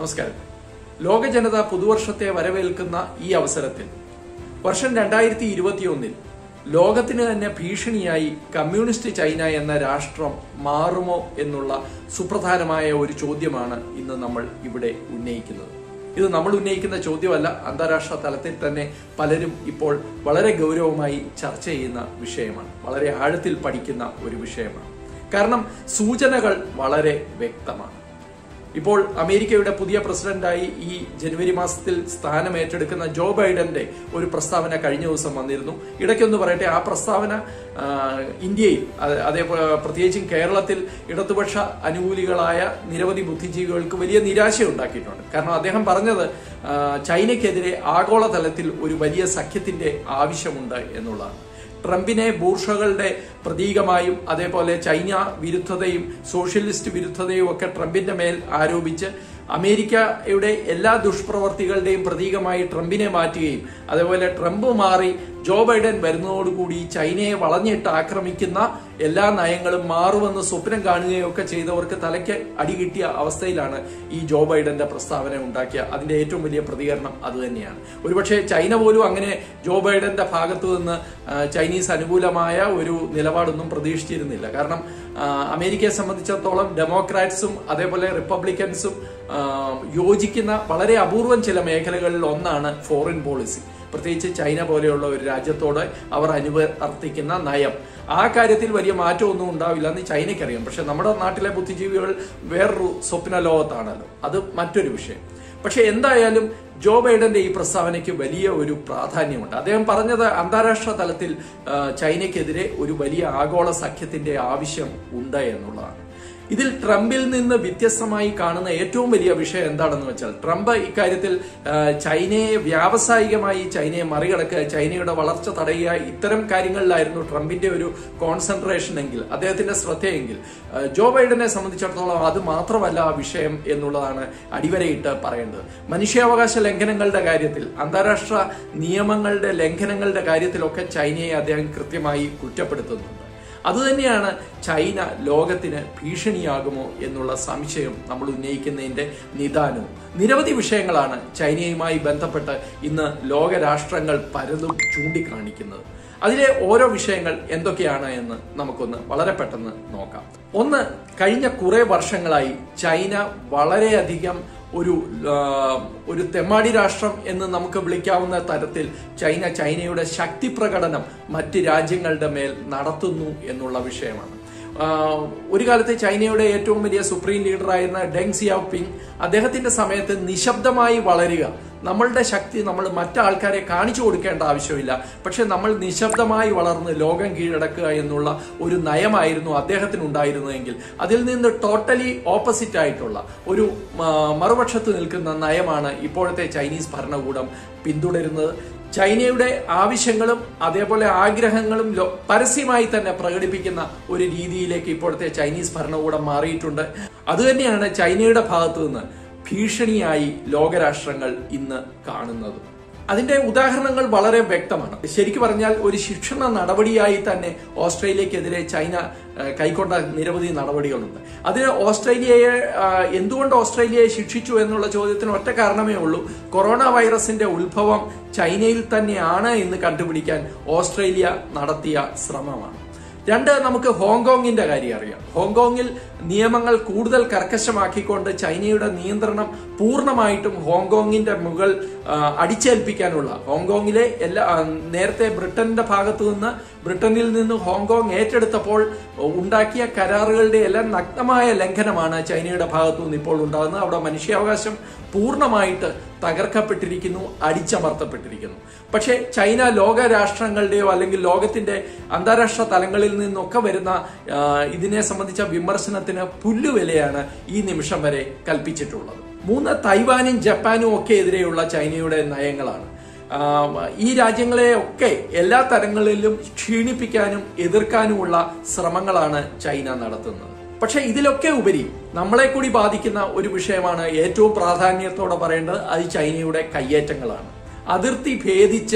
നമസ്കാരം ലോക ജനത പുതുവർഷത്തെ വരവേൽക്കുന്ന ഈ അവസരത്തിൽ വർഷം രണ്ടായിരത്തി ഇരുപത്തിയൊന്നിൽ ലോകത്തിന് തന്നെ ഭീഷണിയായി കമ്മ്യൂണിസ്റ്റ് ചൈന എന്ന രാഷ്ട്രം മാറുമോ എന്നുള്ള സുപ്രധാനമായ ഒരു ചോദ്യമാണ് ഇന്ന് നമ്മൾ ഇവിടെ ഉന്നയിക്കുന്നത് ഇത് നമ്മൾ ഉന്നയിക്കുന്ന ചോദ്യമല്ല അന്താരാഷ്ട്ര തലത്തിൽ തന്നെ പലരും ഇപ്പോൾ വളരെ ഗൗരവമായി ചർച്ച ചെയ്യുന്ന വിഷയമാണ് വളരെ ആഴത്തിൽ പഠിക്കുന്ന ഒരു വിഷയമാണ് കാരണം സൂചനകൾ വളരെ വ്യക്തമാണ് ഇപ്പോൾ അമേരിക്കയുടെ പുതിയ പ്രസിഡന്റായി ഈ ജനുവരി മാസത്തിൽ സ്ഥാനം ഏറ്റെടുക്കുന്ന ജോ ബൈഡന്റെ ഒരു പ്രസ്താവന കഴിഞ്ഞ ദിവസം വന്നിരുന്നു ഇടയ്ക്കൊന്ന് പറയട്ടെ ആ പ്രസ്താവന ആ, ഇന്ത്യയിൽ അത് അതേപോലെ പ്രത്യേകിച്ചും കേരളത്തിൽ ഇടതുപക്ഷ അനുകൂലികളായ നിരവധി ബുദ്ധിജീവികൾക്ക് വലിയ നിരാശ ഉണ്ടാക്കിയിട്ടുണ്ട് കാരണം അദ്ദേഹം പറഞ്ഞത് ആ, ചൈനയ്ക്കെതിരെ ആഗോളതലത്തിൽ ഒരു വലിയ സഖ്യത്തിന്റെ ആവശ്യമുണ്ട് എന്നുള്ളതാണ് ട്രംപിനെ ബൂർഷകളുടെ പ്രതീകമായും അതേപോലെ ചൈന വിരുദ്ധതയും സോഷ്യലിസ്റ്റ് വിരുദ്ധതയും ഒക്കെ ട്രംപിന്റെ മേൽ ആരോപിച്ച് അമേരിക്കയുടെ എല്ലാ ദുഷ്പ്രവർത്തികളുടെയും പ്രതീകമായി ട്രംപിനെ മാറ്റുകയും അതേപോലെ ട്രംപ് മാറി ജോ ബൈഡൻ വരുന്നതോടുകൂടി ചൈനയെ വളഞ്ഞിട്ട് ആക്രമിക്കുന്ന എല്ലാ നയങ്ങളും മാറുമെന്ന് സ്വപ്നം കാണുകയും ഒക്കെ ചെയ്തവർക്ക് തലയ്ക്ക് അടി കിട്ടിയ അവസ്ഥയിലാണ് ഈ ജോ ബൈഡന്റെ പ്രസ്താവന ഉണ്ടാക്കിയ അതിന്റെ ഏറ്റവും വലിയ പ്രതികരണം അത് തന്നെയാണ് ഒരുപക്ഷെ ചൈന പോലും അങ്ങനെ ജോ ബൈഡന്റെ ഭാഗത്തു നിന്ന് ആ, ചൈനീസ് അനുകൂലമായ ഒരു നിലപാടൊന്നും പ്രതീക്ഷിച്ചിരുന്നില്ല കാരണം ആ, അമേരിക്കയെ സംബന്ധിച്ചിടത്തോളം ഡെമോക്രാറ്റ്സും അതേപോലെ റിപ്പബ്ലിക്കൻസും ആ, യോജിക്കുന്ന വളരെ അപൂർവം ചില മേഖലകളിൽ ഒന്നാണ് ഫോറിൻ പോളിസി പ്രത്യേകിച്ച് ചൈന പോലെയുള്ള ഒരു രാജ്യത്തോട് അവർ അനുവർത്തിക്കുന്ന നയം ആ കാര്യത്തിൽ വലിയ മാറ്റമൊന്നും ഉണ്ടാവില്ല എന്ന് ചൈനയ്ക്കറിയാം പക്ഷെ നമ്മുടെ നാട്ടിലെ ബുദ്ധിജീവികൾ വേറൊരു സ്വപ്ന ലോകത്താണല്ലോ അത് മറ്റൊരു വിഷയം പക്ഷെ എന്തായാലും ജോ ബൈഡന്റെ ഈ പ്രസ്താവനയ്ക്ക് വലിയ ഒരു പ്രാധാന്യമുണ്ട് അദ്ദേഹം പറഞ്ഞത് അന്താരാഷ്ട്ര തലത്തിൽ ആ, ചൈനയ്ക്കെതിരെ ഒരു വലിയ ആഗോള സഖ്യത്തിന്റെ ആവശ്യം ഉണ്ട് എന്നുള്ളതാണ് ഇതിൽ ട്രംപിൽ നിന്ന് വ്യത്യസ്തമായി കാണുന്ന ഏറ്റവും വലിയ വിഷയം എന്താണെന്ന് വെച്ചാൽ ട്രംപ് ഇക്കാര്യത്തിൽ ആ, ചൈനയെ വ്യാവസായികമായി ചൈനയെ മറികടക്കുക ചൈനയുടെ വളർച്ച തടയുക ഇത്തരം കാര്യങ്ങളിലായിരുന്നു ട്രംപിന്റെ ഒരു കോൺസെൻട്രേഷൻ എങ്കിൽ അദ്ദേഹത്തിന്റെ ശ്രദ്ധയെങ്കിൽ ആ, ജോ ബൈഡനെ സംബന്ധിച്ചിടത്തോളം അത് മാത്രമല്ല ആ വിഷയം എന്നുള്ളതാണ് അടിവരയിട്ട് പറയേണ്ടത് മനുഷ്യാവകാശ ലംഘനങ്ങളുടെ കാര്യത്തിൽ അന്താരാഷ്ട്ര നിയമങ്ങളുടെ ലംഘനങ്ങളുടെ കാര്യത്തിലൊക്കെ ചൈനയെ അദ്ദേഹം കൃത്യമായി കുറ്റപ്പെടുത്തുന്നുണ്ട് അതുതന്നെയാണ് ചൈന ലോകത്തിന് ഭീഷണിയാകുമോ എന്നുള്ള സംശയം നമ്മൾ ഉന്നയിക്കുന്നതിന്റെ നിദാനവും നിരവധി വിഷയങ്ങളാണ് ചൈനയുമായി ബന്ധപ്പെട്ട് ഇന്ന് ലോകരാഷ്ട്രങ്ങൾ പലതും ചൂണ്ടിക്കാണിക്കുന്നത് അതിലെ ഓരോ വിഷയങ്ങൾ എന്തൊക്കെയാണ് എന്ന് നമുക്കൊന്ന് വളരെ പെട്ടെന്ന് നോക്കാം ഒന്ന് കഴിഞ്ഞ കുറെ വർഷങ്ങളായി ചൈന വളരെയധികം ഒരു ആ, ഒരു തെമ്മാടി രാഷ്ട്രം എന്ന് നമുക്ക് വിളിക്കാവുന്ന തരത്തിൽ ചൈന ചൈനയുടെ ശക്തി പ്രകടനം മറ്റ് രാജ്യങ്ങളുടെ മേൽ നടത്തുന്നു എന്നുള്ള വിഷയമാണ് ആ, ഒരു കാലത്ത് ചൈനയുടെ ഏറ്റവും വലിയ സുപ്രീം ലീഡറായിരുന്ന ഡെങ് സിയാപിങ് അദ്ദേഹത്തിന്റെ സമയത്ത് നിശബ്ദമായി വളരുക നമ്മളുടെ ശക്തി നമ്മൾ മറ്റാൾക്കാരെ കാണിച്ചു കൊടുക്കേണ്ട ആവശ്യമില്ല പക്ഷെ നമ്മൾ നിശബ്ദമായി വളർന്ന് ലോകം കീഴടക്കുക എന്നുള്ള ഒരു നയമായിരുന്നു അദ്ദേഹത്തിന് ഉണ്ടായിരുന്നതെങ്കിൽ അതിൽ നിന്ന് ടോട്ടലി ഓപ്പോസിറ്റ് ആയിട്ടുള്ള ഒരു ആ, മറുപക്ഷത്ത് നിൽക്കുന്ന നയമാണ് ഇപ്പോഴത്തെ ചൈനീസ് ഭരണകൂടം പിന്തുടരുന്നത് ചൈനയുടെ ആവശ്യങ്ങളും അതേപോലെ ആഗ്രഹങ്ങളും ലോ- പരസ്യമായി തന്നെ പ്രകടിപ്പിക്കുന്ന ഒരു രീതിയിലേക്ക് ഇപ്പോഴത്തെ ചൈനീസ് ഭരണകൂടം മാറിയിട്ടുണ്ട് അതുതന്നെയാണ് ചൈനയുടെ ഭാഗത്തു നിന്ന് ഭീഷണിയായി ലോകരാഷ്ട്രങ്ങൾ ഇന്ന് കാണുന്നത് അതിന്റെ ഉദാഹരണങ്ങൾ വളരെ വ്യക്തമാണ് ശരിക്കു പറഞ്ഞാൽ ഒരു ശിക്ഷണ നടപടിയായി തന്നെ ഓസ്ട്രേലിയക്കെതിരെ ചൈന ആ, കൈക്കൊണ്ട നിരവധി നടപടികളുണ്ട് അതിന് ഓസ്ട്രേലിയയെ ആ, എന്തുകൊണ്ട് ഓസ്ട്രേലിയയെ ശിക്ഷിച്ചു എന്നുള്ള ചോദ്യത്തിന് ഒറ്റ കാരണമേ ഉള്ളൂ കൊറോണ വൈറസിന്റെ ഉത്ഭവം ചൈനയിൽ തന്നെയാണ് എന്ന് കണ്ടുപിടിക്കാൻ ഓസ്ട്രേലിയ നടത്തിയ ശ്രമമാണ് രണ്ട് നമുക്ക് ഹോങ്കോങ്ങിന്റെ കാര്യം അറിയാം ഹോങ്കോങ്ങിൽ നിയമങ്ങൾ കൂടുതൽ കർക്കശമാക്കിക്കൊണ്ട് ചൈനയുടെ നിയന്ത്രണം പൂർണ്ണമായിട്ടും ഹോങ്കോങ്ങിന്റെ മുകൾ ആ, അടിച്ചേൽപ്പിക്കാനുള്ള ഹോങ്കോങ്ങിലെ എല്ലാ ആ, നേരത്തെ ബ്രിട്ടന്റെ ഭാഗത്തു നിന്ന് ബ്രിട്ടനിൽ നിന്ന് ഹോങ്കോങ് ഏറ്റെടുത്തപ്പോൾ ഉണ്ടാക്കിയ കരാറുകളുടെ എല്ലാം നഗ്നമായ ലംഘനമാണ് ചൈനയുടെ ഭാഗത്തു നിന്ന് ഇപ്പോൾ ഉണ്ടാകുന്നത് അവിടെ മനുഷ്യാവകാശം പൂർണ്ണമായിട്ട് തകർക്കപ്പെട്ടിരിക്കുന്നു അടിച്ചമർത്തപ്പെട്ടിരിക്കുന്നു പക്ഷേ ചൈന ലോക രാഷ്ട്രങ്ങളുടെയോ അല്ലെങ്കിൽ ലോകത്തിന്റെ അന്താരാഷ്ട്ര തലങ്ങളിൽ നിന്നൊക്കെ വരുന്ന ആ, ഇതിനെ സംബന്ധിച്ച വിമർശനത്തിന് പുല്ലുവിലയാണ് ഈ നിമിഷം വരെ കൽപ്പിച്ചിട്ടുള്ളത് മൂന്ന് തൈവാനും ജപ്പാനും ഒക്കെ എതിരെയുള്ള ചൈനയുടെ നയങ്ങളാണ് ആ, ഈ രാജ്യങ്ങളെ ഒക്കെ എല്ലാ തരങ്ങളിലും ക്ഷീണിപ്പിക്കാനും എതിർക്കാനുമുള്ള ശ്രമങ്ങളാണ് ചൈന നടത്തുന്നത് പക്ഷെ ഇതിലൊക്കെ ഉപരി നമ്മളെ കൂടി ബാധിക്കുന്ന ഒരു വിഷയമാണ് ഏറ്റവും പ്രാധാന്യത്തോടെ പറയേണ്ടത് അത് ചൈനയുടെ കയ്യേറ്റങ്ങളാണ് അതിർത്തി ഭേദിച്ച്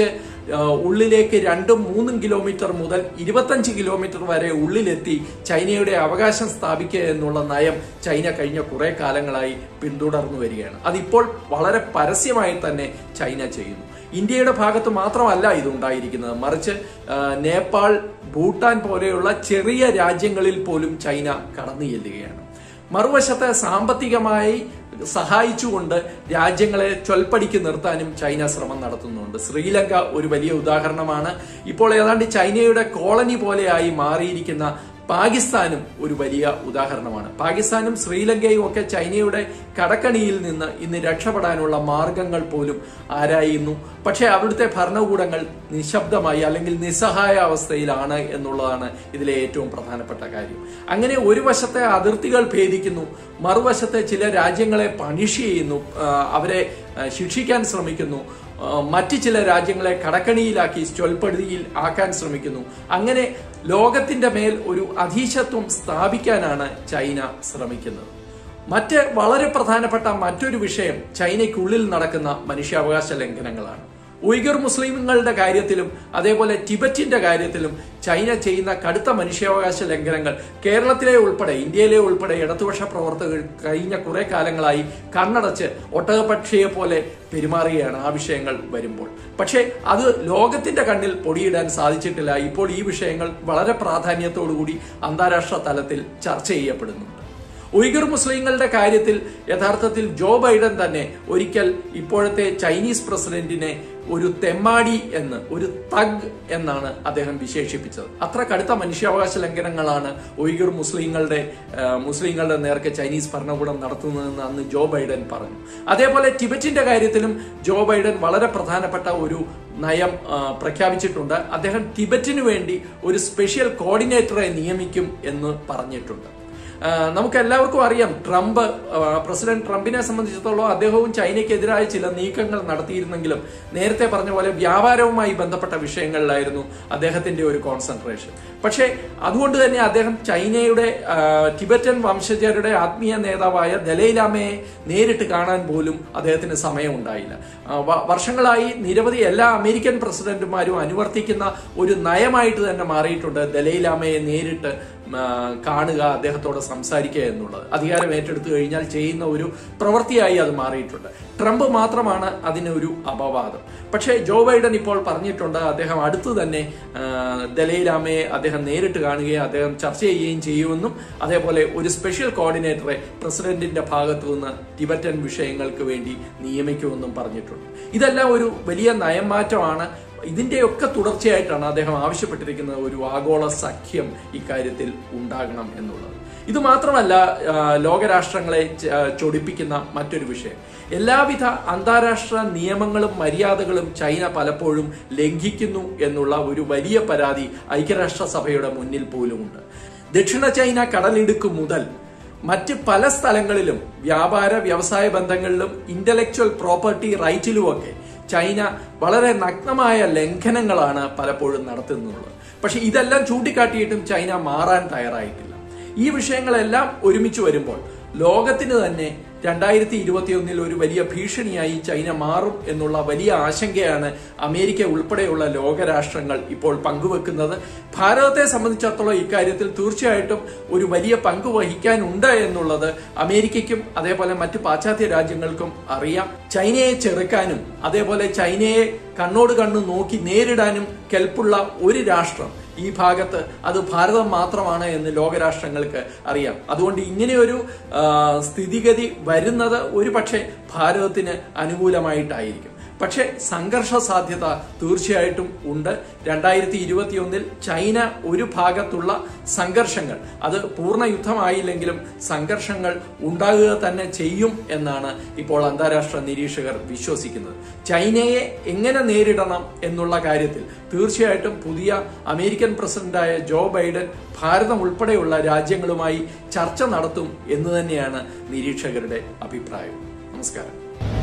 ആ, ഉള്ളിലേക്ക് രണ്ടും മൂന്നും കിലോമീറ്റർ മുതൽ ഇരുപത്തഞ്ച് കിലോമീറ്റർ വരെ ഉള്ളിലെത്തി ചൈനയുടെ അവകാശം സ്ഥാപിക്കുക എന്നുള്ള നയം ചൈന കഴിഞ്ഞ കുറെ കാലങ്ങളായി പിന്തുടർന്നു വരികയാണ് അതിപ്പോൾ വളരെ പരസ്യമായി തന്നെ ചൈന ചെയ്യുന്നു ഇന്ത്യയുടെ ഭാഗത്ത് മാത്രമല്ല ഇത് ഉണ്ടായിരിക്കുന്നത് മറിച്ച് ആ, നേപ്പാൾ ഭൂട്ടാൻ പോലെയുള്ള ചെറിയ രാജ്യങ്ങളിൽ പോലും ചൈന കടന്നു ചെല്ലുകയാണ് മറുവശത്ത് സാമ്പത്തികമായി സഹായിച്ചുകൊണ്ട് രാജ്യങ്ങളെ ചൊൽപ്പടിക്ക് നിർത്താനും ചൈന ശ്രമം നടത്തുന്നുണ്ട് ശ്രീലങ്ക ഒരു വലിയ ഉദാഹരണമാണ് ഇപ്പോൾ ഏതാണ്ട് ചൈനയുടെ കോളനി പോലെയായി മാറിയിരിക്കുന്ന പാകിസ്ഥാനും ഒരു വലിയ ഉദാഹരണമാണ് പാകിസ്ഥാനും ശ്രീലങ്കയും ഒക്കെ ചൈനയുടെ കടക്കണിയിൽ നിന്ന് ഇന്ന് രക്ഷപ്പെടാനുള്ള മാർഗങ്ങൾ പോലും ആരായുന്നു പക്ഷേ അവിടുത്തെ ഭരണകൂടങ്ങൾ നിശബ്ദമായി അല്ലെങ്കിൽ നിസ്സഹായ അവസ്ഥയിലാണ് എന്നുള്ളതാണ് ഇതിലെ ഏറ്റവും പ്രധാനപ്പെട്ട കാര്യം അങ്ങനെ ഒരു വശത്തെ അതിർത്തികൾ ഭേദിക്കുന്നു മറുവശത്തെ ചില രാജ്യങ്ങളെ പണിഷ് ചെയ്യുന്നു ആ, അവരെ ആ, ശിക്ഷിക്കാൻ ശ്രമിക്കുന്നു ആ, മറ്റ് ചില രാജ്യങ്ങളെ കടക്കണിയിലാക്കി ചൊൽപ്പടിയിൽ ആക്കാൻ ശ്രമിക്കുന്നു അങ്ങനെ ലോകത്തിന്റെ മേൽ ഒരു അധീശത്വം സ്ഥാപിക്കാനാണ് ചൈന ശ്രമിക്കുന്നത് മറ്റ് വളരെ പ്രധാനപ്പെട്ട മറ്റൊരു വിഷയം ചൈനയ്ക്കുള്ളിൽ നടക്കുന്ന മനുഷ്യാവകാശ ലംഘനങ്ങളാണ് ഉയ്ഗർ മുസ്ലിങ്ങളുടെ കാര്യത്തിലും അതേപോലെ ടിബറ്റിന്റെ കാര്യത്തിലും ചൈന ചെയ്യുന്ന കടുത്ത മനുഷ്യാവകാശ ലംഘനങ്ങൾ കേരളത്തിലെ ഉൾപ്പെടെ ഇന്ത്യയിലെ ഉൾപ്പെടെ ഇടതുപക്ഷ പ്രവർത്തകർ കഴിഞ്ഞ കുറെ കാലങ്ങളായി കണ്ണടച്ച് ഒട്ടകപക്ഷിയെ പോലെ പെരുമാറുകയാണ് ആ വിഷയങ്ങൾ വരുമ്പോൾ പക്ഷേ അത് ലോകത്തിന്റെ കണ്ണിൽ പൊടിയിടാൻ സാധിച്ചിട്ടില്ല ഇപ്പോൾ ഈ വിഷയങ്ങൾ വളരെ പ്രാധാന്യത്തോടുകൂടി അന്താരാഷ്ട്ര തലത്തിൽ ചർച്ച ചെയ്യപ്പെടുന്നുണ്ട് ഉയ്ഗർ മുസ്ലിങ്ങളുടെ കാര്യത്തിൽ യഥാർത്ഥത്തിൽ ജോ ബൈഡൻ തന്നെ ഒരിക്കൽ ഇപ്പോഴത്തെ ചൈനീസ് പ്രസിഡന്റിനെ ഒരു തെമ്മാടി എന്ന് ഒരു തഗ് എന്നാണ് അദ്ദേഹം വിശേഷിപ്പിച്ചത് അത്ര കടുത്ത മനുഷ്യാവകാശ ലംഘനങ്ങളാണ് ഉയ്ഗർ മുസ്ലിങ്ങളുടെ ആ, മുസ്ലിങ്ങളുടെ നേർക്ക് ചൈനീസ് ഭരണകൂടം നടത്തുന്നതെന്ന് അന്ന് ജോ ബൈഡൻ പറഞ്ഞു അതേപോലെ ടിബറ്റിന്റെ കാര്യത്തിലും ജോ ബൈഡൻ വളരെ പ്രധാനപ്പെട്ട ഒരു നയം ആ, പ്രഖ്യാപിച്ചിട്ടുണ്ട് അദ്ദേഹം ടിബറ്റിനു വേണ്ടി ഒരു സ്പെഷ്യൽ കോർഡിനേറ്ററെ നിയമിക്കും എന്ന് പറഞ്ഞിട്ടുണ്ട് ആ, നമുക്ക് എല്ലാവർക്കും അറിയാം ട്രംപ് ആ, പ്രസിഡന്റ് ട്രംപിനെ സംബന്ധിച്ചിടത്തോളം അദ്ദേഹവും ചൈനയ്ക്കെതിരായ ചില നീക്കങ്ങൾ നടത്തിയിരുന്നെങ്കിലും നേരത്തെ പറഞ്ഞ പോലെ വ്യാപാരവുമായി ബന്ധപ്പെട്ട വിഷയങ്ങളിലായിരുന്നു അദ്ദേഹത്തിന്റെ ഒരു കോൺസെൻട്രേഷൻ പക്ഷേ അതുകൊണ്ട് തന്നെ അദ്ദേഹം ചൈനയുടെ ആ, ടിബറ്റൻ വംശജരുടെ ആത്മീയ നേതാവായ ദലൈലാമയെ നേരിട്ട് കാണാൻ പോലും അദ്ദേഹത്തിന് സമയമുണ്ടായില്ല ആ, വ- വർഷങ്ങളായി നിരവധി എല്ലാ അമേരിക്കൻ പ്രസിഡന്റുമാരും അനുവർത്തിക്കുന്ന ഒരു നയമായിട്ട് തന്നെ മാറിയിട്ടുണ്ട് ദലൈലാമയെ നേരിട്ട് ആ, കാണുക അദ്ദേഹത്തോട് സംസാരിക്കുക എന്നുള്ളത് അധികാരം ഏറ്റെടുത്തു കഴിഞ്ഞാൽ ചെയ്യുന്ന ഒരു പ്രവൃത്തിയായി അത് മാറിയിട്ടുണ്ട് ട്രംപ് മാത്രമാണ് അതിന് ഒരു അപവാദം പക്ഷേ ജോ ബൈഡൻ ഇപ്പോൾ പറഞ്ഞിട്ടുണ്ട് അദ്ദേഹം അടുത്ത് തന്നെ ആ, ദലൈലാമയെ അദ്ദേഹം നേരിട്ട് കാണുകയും അദ്ദേഹം ചർച്ച ചെയ്യുകയും ചെയ്യുമെന്നും അതേപോലെ ഒരു സ്പെഷ്യൽ കോർഡിനേറ്ററെ പ്രസിഡന്റിന്റെ ഭാഗത്തു നിന്ന് ടിബറ്റൻ വിഷയങ്ങൾക്ക് വേണ്ടി നിയമിക്കുമെന്നും പറഞ്ഞിട്ടുണ്ട് ഇതെല്ലാം ഒരു വലിയ നയംമാറ്റമാണ് ഇതിന്റെയൊക്കെ തുടർച്ചയായിട്ടാണ് അദ്ദേഹം ആവശ്യപ്പെട്ടിരിക്കുന്നത് ഒരു ആഗോള സഖ്യം ഇക്കാര്യത്തിൽ ഉണ്ടാകണം എന്നുള്ളത് ഇത് മാത്രമല്ല ആ, ലോകരാഷ്ട്രങ്ങളെ ച- ആ, ചൊടിപ്പിക്കുന്ന മറ്റൊരു വിഷയം എല്ലാവിധ അന്താരാഷ്ട്ര നിയമങ്ങളും മര്യാദകളും ചൈന പലപ്പോഴും ലംഘിക്കുന്നു എന്നുള്ള ഒരു വലിയ പരാതി ഐക്യരാഷ്ട്രസഭയുടെ മുന്നിൽ പോലുമുണ്ട് ദക്ഷിണ ചൈന കടലിടുക്ക് മുതൽ മറ്റ് പല സ്ഥലങ്ങളിലും വ്യാപാര വ്യവസായ ബന്ധങ്ങളിലും ഇന്റലക്ച്വൽ പ്രോപ്പർട്ടി റൈറ്റിലുമൊക്കെ ചൈന വളരെ നഗ്നമായ ലംഘനങ്ങളാണ് പലപ്പോഴും നടത്തുന്നുള്ളത് പക്ഷെ ഇതെല്ലാം ചൂണ്ടിക്കാട്ടിയിട്ടും ചൈന മാറാൻ തയ്യാറായിട്ടില്ല ഈ വിഷയങ്ങളെല്ലാം ഒരുമിച്ച് വരുമ്പോൾ ലോകത്തിന് തന്നെ രണ്ടായിരത്തി ഇരുപത്തിയൊന്നിൽ ഒരു വലിയ ഭീഷണിയായി ചൈന മാറും എന്നുള്ള വലിയ ആശങ്കയാണ് അമേരിക്ക ഉൾപ്പെടെയുള്ള ലോകരാഷ്ട്രങ്ങൾ ഇപ്പോൾ പങ്കുവെക്കുന്നത് ഭാരതത്തെ സംബന്ധിച്ചിടത്തോളം ഇക്കാര്യത്തിൽ തീർച്ചയായിട്ടും ഒരു വലിയ പങ്ക് വഹിക്കാനുണ്ട് എന്നുള്ളത് അമേരിക്കയ്ക്കും അതേപോലെ മറ്റ് പാശ്ചാത്യ രാജ്യങ്ങൾക്കും അറിയാം ചൈനയെ ചെറുക്കാനും അതേപോലെ ചൈനയെ കണ്ണോട് കണ്ണ് നോക്കി നേരിടാനും കെൽപ്പുള്ള ഒരു രാഷ്ട്രം ഈ ഭാഗത്ത് അത് ഭാരതം മാത്രമാണ് എന്ന് ലോകരാഷ്ട്രങ്ങൾക്ക് അറിയാം അതുകൊണ്ട് ഇങ്ങനെയൊരു ആ, സ്ഥിതിഗതി വരുന്നത് ഒരു പക്ഷേ ഭാരതത്തിന് അനുകൂലമായിട്ടായിരിക്കും പക്ഷേ സംഘർഷ സാധ്യത തീർച്ചയായിട്ടും ഉണ്ട് രണ്ടായിരത്തി ഇരുപത്തിയൊന്നിൽ ചൈന ഒരു ഭാഗത്തുള്ള സംഘർഷങ്ങൾ അത് പൂർണ്ണ യുദ്ധമായില്ലെങ്കിലും സംഘർഷങ്ങൾ ഉണ്ടാകുക തന്നെ ചെയ്യും എന്നാണ് ഇപ്പോൾ അന്താരാഷ്ട്ര നിരീക്ഷകർ വിശ്വസിക്കുന്നത് ചൈനയെ എങ്ങനെ നേരിടണം എന്നുള്ള കാര്യത്തിൽ തീർച്ചയായിട്ടും പുതിയ അമേരിക്കൻ പ്രസിഡന്റായ ജോ ബൈഡൻ ഭാരതം ഉൾപ്പെടെയുള്ള രാജ്യങ്ങളുമായി ചർച്ച നടത്തും എന്ന് തന്നെയാണ് നിരീക്ഷകരുടെ അഭിപ്രായം നമസ്കാരം